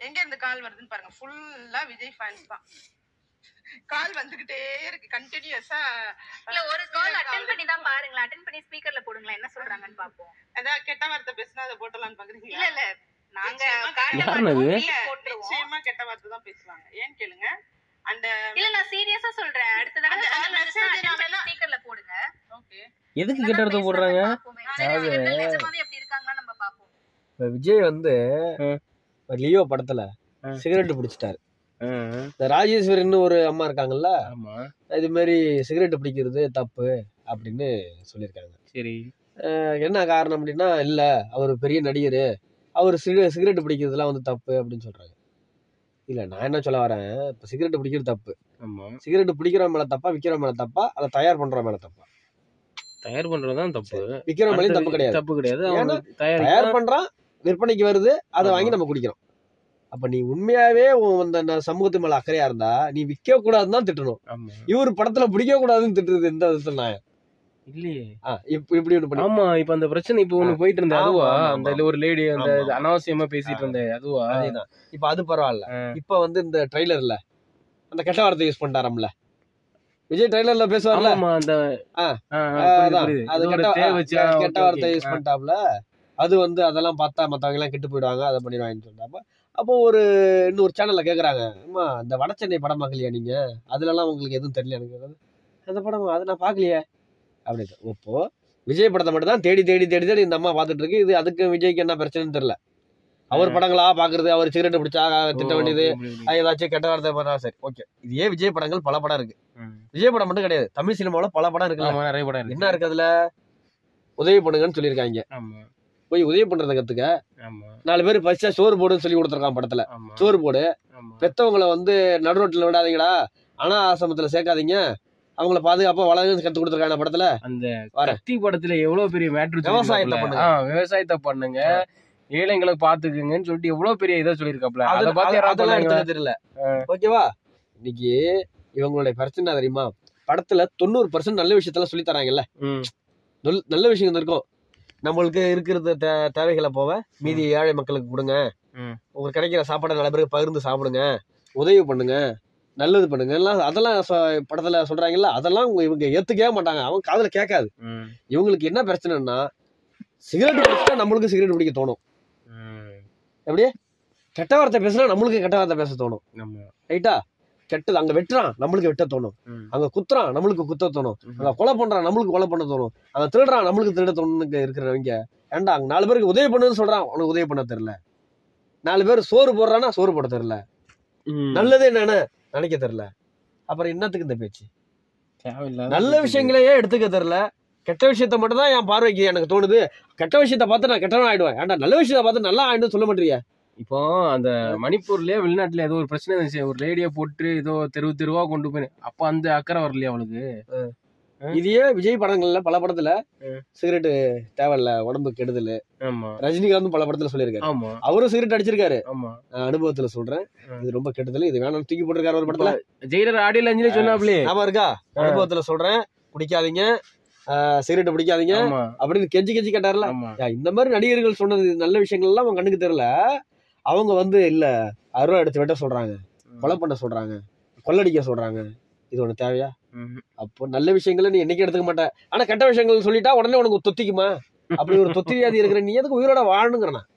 எங்க இருந்து கால் வருதுன்னு பாருங்க ஃபுல்லா விஜய் ஃபேன்ஸ் தான் கால் வந்துகிட்டே இருக்கு கண்டினியூஸா இல்ல ஒரு கால் அட்டென்ட் பண்ணி தான் பாருங்களேன் அட்டென்ட் பண்ணி ஸ்பீக்கர்ல போடுங்களேன் என்ன சொல்றாங்கன்னு பாப்போம் ஏதாவது கெட்ட வார்த்தை பேசினா அதை போட்டலாம்னு இல்ல பாக்குறீங்களா இல்ல நாங்க நிச்சயமா காட்ட யாருன்னு அது? மாட்டோம், இல்ல, beep போட்டுருவோம் நிச்சயமா கெட்ட வார்த்தை தான் பேசுவாங்க ஏன்னு கேளுங்க அந்த இல்ல நான் சீரியஸா சொல்றேன் அடுத்த தடவை அந்த- அந்த கால் வந்துச்சுன்னா message attend பண்ணி வேணா- ஸ்பீக்கர்ல போடுங்க ஓகே எதுக்கு கெட்ட வார்த்தை போடுறாங்க பாப்போமே. சரி, அவங்க என்ன நிஜமாவே அப்படி இருக்காங்கன்னு நம்ம பாப்போம் இப்ப விஜய் வந்து ம். லியோ படத்துல ம். சிகரெட் பிடிச்சிட்டாரு ஆ, இந்த ராஜேஸ்வரின்னு ஒரு அம்மா இருக்காங்கல்ல ஆமா இது மாதிரி சிகரெட் பிடிக்கிறது தப்பு அப்படின்னு சொல்லியிருக்காங்க சரி அஹ் என்ன காரணம் அப்படின்னா இல்ல அவர் பெரிய நடிகர் அவர் சிக சிகரெட் பிடிக்கிறதுலாம் வந்து தப்பு அப்படின்னு சொல்றாங்க இல்ல நான் என்ன சொல்ல வரேன் இப்ப சிகரெட் பிடிக்கிறது தப்பு ஆமா சிகரெட் பிடிக்கிற மேல தப்பா விக்கிற மேல தப்பா அதை தயார் பண்ற மேல தப்பா தயார் பண்றதுதான் தப்பு விக்கிற மேலேயும் தப்பு அடுத்தது கிடையாது தப்பு கிடையாது ஏன்னா, அவங்க தயாரிக்க தயார் பண்றான் விற்பனைக்கு வருது அதை ஆமா. வாங்கி நம்ம குடிக்கிறோம் அப்ப நீ உண்மையாவே உன் அந்த ந- சமூகத்து மேல அக்கறையா இருந்தா நீ விற்க கூடாதுன்னு தான் திட்டணும் ஆமா இவர் படத்துல பிடிக்க கூடாதுன்னு திட்டுறது எந்த விதத்துல நான் இல்லையே இப்ப இப்படி ஒண்ணு பண்ணி ஆமா இப்ப அந்த பிரச்சனை இப்ப ஒண்ணு போயிட்டு இருந்த ஆமா, அதுவா ஆமா, அந்த ஆமா. ஒரு லேடி அந்த ஆமா. இது அனாவசியமா பேசிட்டு இருந்த அதுவா அதேதான் இப்ப அது பரவாயில்ல ஆ. இப்ப வந்து இந்த ட்ரைலர்ல அந்த கெட்ட வார்த்தை யூஸ் பண்ணிட்டாராம்ல விஜய் ட்ரைலர்ல பேசுவார்ல ஆமா அந்த ஆ. ஆ, ஆ, ஆ, புரியுது, அதான். புரியுது. அது இது ஒரு கெட்ட தேவை வச்சு, ஆ, ஆ, கெட்ட okay, வார்த்தை okay. யூஸ் ஆ. பண்ணிட்டாப்ல அது வந்து அதெல்லாம் பார்த்தா மத்தவங்க எல்லாம் கெட்டு போயிடுவாங்க அதை பண்ணிடுவாங்கன்னு சொல்லிட்டாப்ப அப்போ ஒரு இன்னொரு சேனல்ல கேக்குறாங்க அம்மா இந்த வடச்சென்னை படம் பார்க்கலையா நீங்க அதுல எல்லாம் உங்களுக்கு எதுவும் தெரியல எனக்கு அந்த படம் அதை நான் பார்க்கலையே அப்படின்னு இப்போ விஜய் படத்தை மட்டும் தான் தேடி தேடி தேடி தேடி இந்த அம்மா பார்த்துட்டு இருக்கு இது அதுக்கு விஜய்க்கு என்ன பிரச்சனைன்னு தெரியல அவர் ஆ. படங்களா பாக்குறது அவர் சிகரெட் பிடிச்சா திட்ட ஓ, வேண்டியது அப்படி, அப்படி. அது ஏதாச்சும் கெட்ட வார்த்தை பண்ணா சரி ஓகே இதே விஜய் படங்கள் பல படம் இருக்கு ம். விஜய் படம் மட்டும் கிடையாது தமிழ் சினிமாவுல பல படம் இருக்குல்ல ஆமா நிறைய படம் இருக்கு என்ன இருக்கு அதுல உதவி பண்ணுங்கன்னு சொல்லியிருக்காங்க ஆமா போய் உதவி பண்றத கத்துக்க ஆமா நாலு பேர் பசிச்சா சோறு போடுன்னு சொல்லி கொடுத்துருக்கான் படத்துல ஆமா சோறு போடு ஆமா பெத்தவங்களை வந்து நடுரோட்டில் விடாதீங்கடா அனா ஆசிரமத்துல சேர்க்காதீங்க அவங்கள பாதுகாப்பா வளருன்னு கத்து கொடுத்துருக்காங்க படத்துல அந்த வரேன். கத்தி படத்துல எவ்வளவு பெரிய மேட்ரு விவசாயத்தை பண்ணுங்க. விவசாயத்தை பண்ணுங்க ஏழைங்களை பாத்துக்குங்கன்னு சொல்லிட்டு எவ்வளவு பெரிய இதை சொல்லியிருக்காப்ல அதுல- அதை பார்த்து அது- யாராவது அதெல்லாம் பண்ணாங்களா? எடுத்துக்க தெரியல ஓகேவா இன்னைக்கு இவங்களுடைய பிரச்சனை தெரியுமா படத்துல தொண்ணூறு பர்சன்ட் நல்ல விஷயத்தெல்லாம் சொல்லி தராங்கல்ல ம். நல்ல- நல்ல விஷயம் இருக்கும் நம்மளுக்கு இருக்கிறது தே- தேவைகளை போக மீதி ஏழை மக்களுக்கு கொடுங்க ம். உங்களுக்கு கிடைக்கிற சாப்பாடை நல்ல பேருக்கு பகிர்ந்து சாப்பிடுங்க உதவி பண்ணுங்க நல்லது பண்ணுங்க எல்லாம் அதெல்லாம் சொ- படத்துல சொல்றாங்கல்ல அதெல்லாம் உங்க இவங்க ஏத்துக்கவே மாட்டாங்க அவங்க காதுல கேட்காது ம். இவங்களுக்கு என்ன பிரச்சனைன்னா சிகரெட் பிடிச்சா நம்மளுக்கு சிகரெட் பிடிக்க தோணும் ம். எப்படியே கெட்ட வார்த்தை பேசுனா நம்மளுக்கு கெட்ட வார்த்தை பேச தோணும் ஆமா. ரைட்டா கெட்டது அங்க வெட்டுறான் நம்மளுக்கு வெட்ட தோணும் ம். அங்க குத்துறான் நம்மளுக்கு குத்த தோணும் ம். அங்க கொலை பண்றான் நம்மளுக்கு கொலை பண்ண தோணும் அங்க திருடுறான் நம்மளுக்கு திருட தோணுன்னு இருக்கிறவங்க ஏன்டா அங்க நாலு பேருக்கு உதவி பண்ணுன்னு சொல்றான் உனக்கு உதவி பண்ண தெரியல நாலு பேர் சோறு போடுறான்னா சோறு போட தெரியல ம். நல்லது என்னன்னு நினைக்க தெரியல அப்புறம் என்னத்துக்கு இந்த பேச்சு தேவையில்லாத நல்ல பேச்சு. விஷயங்களையே எடுத்துக்க தெரியல கெட்ட விஷயத்த மட்டும் தான் என் பார்வைக்கு எனக்கு தோணுது கெட்ட விஷயத்த பார்த்து நான் கெட்டவன் ஆயிடுவேன் ஏன்டா நல்ல விஷயத்த பார்த்து நல்லா ஆயிடும் சொல்ல மாட்டீங்க இப்போ அந்த மணிப்பூர்லயே வெளிநாட்டுல ஏதோ ஒரு பிரச்சனை இருந்துச்சு ஒரு லேடிய போட்டு ஏதோ தெருவு தெருவா கொண்டு போய் அப்ப அந்த அக்கறை வரலையா அவளுக்கு இதையே விஜய் படங்கள்ல பல படத்துல ம். சிகரெட் தேவையில்ல உடம்பு கெடுதல் ஆமா ரஜினிகாந்தும் பல படத்துல சொல்லியிருக்காரு ஆமா அவரும் சிகரெட் அடிச்சிருக்காரு ஆமா நான் அனுபவத்துல சொல்றேன் ம். இது ரொம்ப கெட்டதுல இது வேணாம் தூக்கி போட்டிருக்காரு ஒரு படத்துல ஜெயிலர் ஆடியோ லஞ்சிலே சொன்னாப்லே ஞாபகம் இருக்கா அனுபவத்துல சொல்றேன் குடிக்காதீங்க சிகரெட் பிடிக்காதீங்க ஆமா அப்படின்னு கெஞ்சி கெஞ்சி கேட்டார்ல ஆமா யா, இந்த மாதிரி நடிகர்கள் சொன்னது நல்ல விஷயங்கள் எல்லாம் அவன் கண்ணுக்கு தெரியல அவங்க வந்து இல்ல அருவா எடுத்து வெட்ட சொல்றாங்க கொலை பண்ண சொல்றாங்க கொள்ளடிக்க சொல்றாங்க இது ஒண்ணு தேவையா ம். அப்போ நல்ல விஷயங்களை நீ என்னைக்கு எடுத்துக்க மாட்ட ஆனா கெட்ட விஷயங்கள் சொல்லிட்டா உடனே உனக்கு தொத்திக்குமா அப்படி ஒரு தொத்தி வியாதி இருக்கிற நீ எதுக்கு உயிரோட வாழணுங்கிறனா